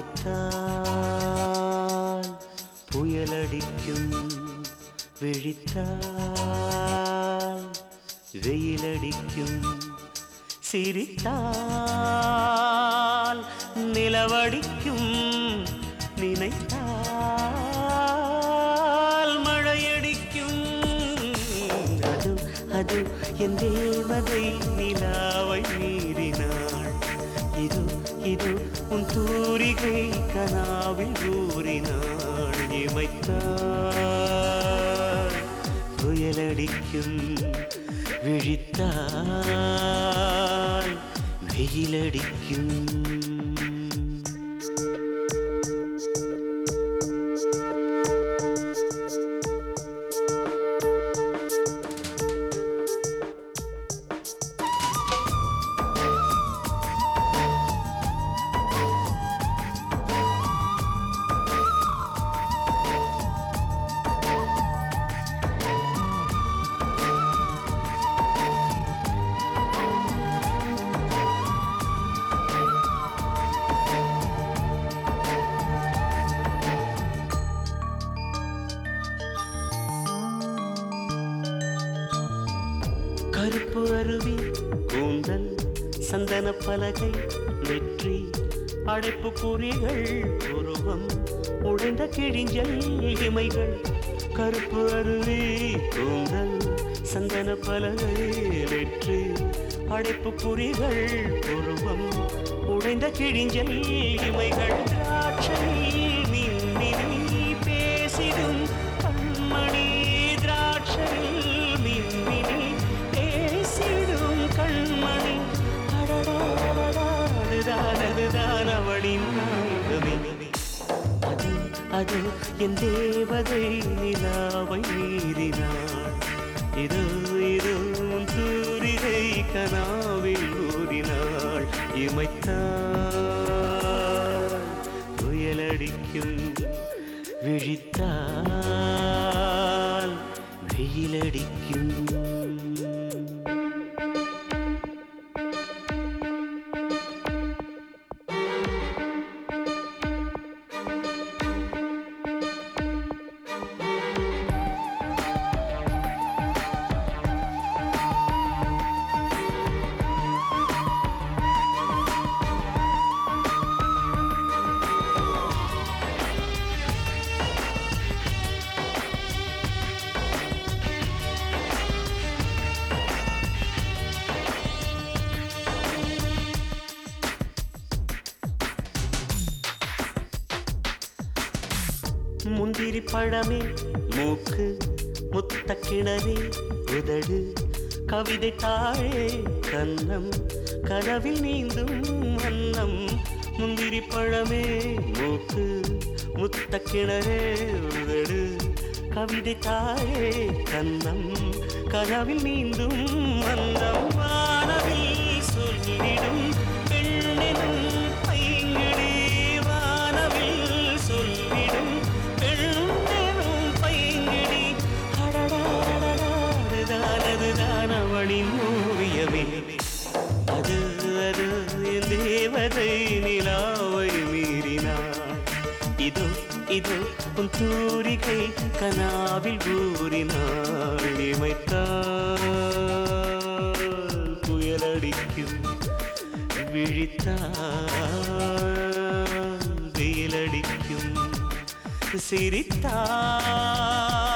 இமைத்தால் புயலடிக்கும் விழித்தால் வெயிலடிக்கும் சிரித்தால் நிலவடிக்கும் நினைத்தால் மழையடிக்கும் அது அது என் தேவதை நிலாவை மீறினாள் இது இது உன் தூரிகை கனாவில் ஊறினாள் இமைத்தாள் புயலடிக்கும் விழித்தால் வெயிலடிக்கும் கருப்பு அருவி கூந்தல் சந்தன பலகை வெற்றி அடைப்பு குறிகள் உருவம் உடைந்த கிழிஞ்சல் இமைகள் கருப்பு அருவி கூந்தல் சந்தன பலகை வெற்றி அடைப்பு குறிகள் உருவம் உடைந்த கிழிஞ்சல் இமைகள் திராட்சை மின்மினி பேசிடும் கண்மணி திராட்சை மின்மினி பேசிடும் கண்மணி அடடாடடாடுதான் அதுதான் அவளின் நாயகமே அது அது என் தேவதை நிலாவை மீறினாள் இது இது உன் சூரிகை கனாவில் ஊறினாள் இமைத்தாள் புயலடிக்கும் விழித்தால் வெயிலடிக்கும் முந்திரி பழமே மூக்கு முத்த கிணறே உதடு கவிதை தாழே கன்னம் கனவில் நீந்தும் வண்ணம் முந்திரி பழமே மூக்கு முத்த கிணறே உதடு கவிதை தாழே கன்னம் கனவில் நீந்தும் வண்ணம் வானவில் சொல்லிடும் பெண்ணெனும் பைங்கிடி வானவில் சொல்லிடும் பெண்ணெனும் பைங்கிடி அடடாடடாடுதான் அவளின் ஓவியமே அது அது என் தேவதை நிலாவை மீறினாள் இது இது உன் தூரிகை கனாவில் ஊறினாள் இமைத்தாள் புயலடிக்கும் விழித்தாள், வெயிலடிக்கும் சிரித்தாள்